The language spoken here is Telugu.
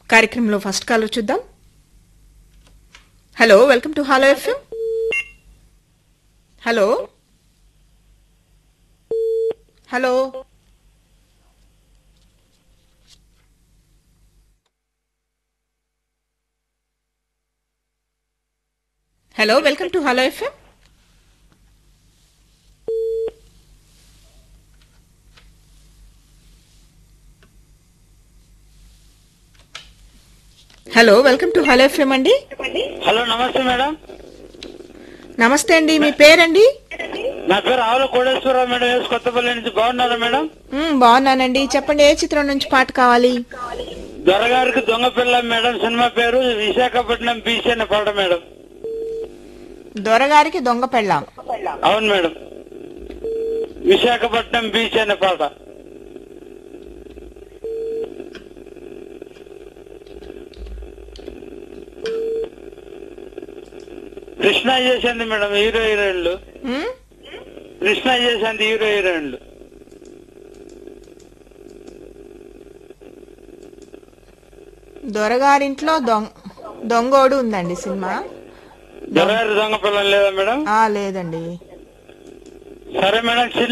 కార్యక్రమంలో ఫస్ట్ కాల్ చూద్దాం hello welcome to hello FM hello hello hello welcome to hello FM hello welcome to hello FM అండి హలో నమస్తే మేడం నమస్తే అండి మీ పేరండి నా పేరు ఆవుల కోటేశ్వరరావు మేడం వేసి కొత్తపల్లి నుంచి బాగున్నారా మేడం మ్, బాగున్నానండి చెప్పండి ఏ చిత్రం నుంచి పాట కావాలి దొరగారికి దొంగ పిల్ల మేడం సినిమా పేరు విశాఖపట్నం బీచ్ అనే పాట మేడం దొరగారికి దొంగ పెళ్ళాం అవును మేడం విశాఖపట్నం బీచ్ అనే పాట కృష్ణ చేసింది మేడం హీరో హీరోయిన్లు మ్? కృష్ణ చేసింది హీరో హీరోయిన్లు దొరగారింట్లో దొంగ దొంగోడు ఉందండి సినిమా దొరగారి దొంగ పిల్లలు లేదా మేడం ఆ లేదండి సరే మేడం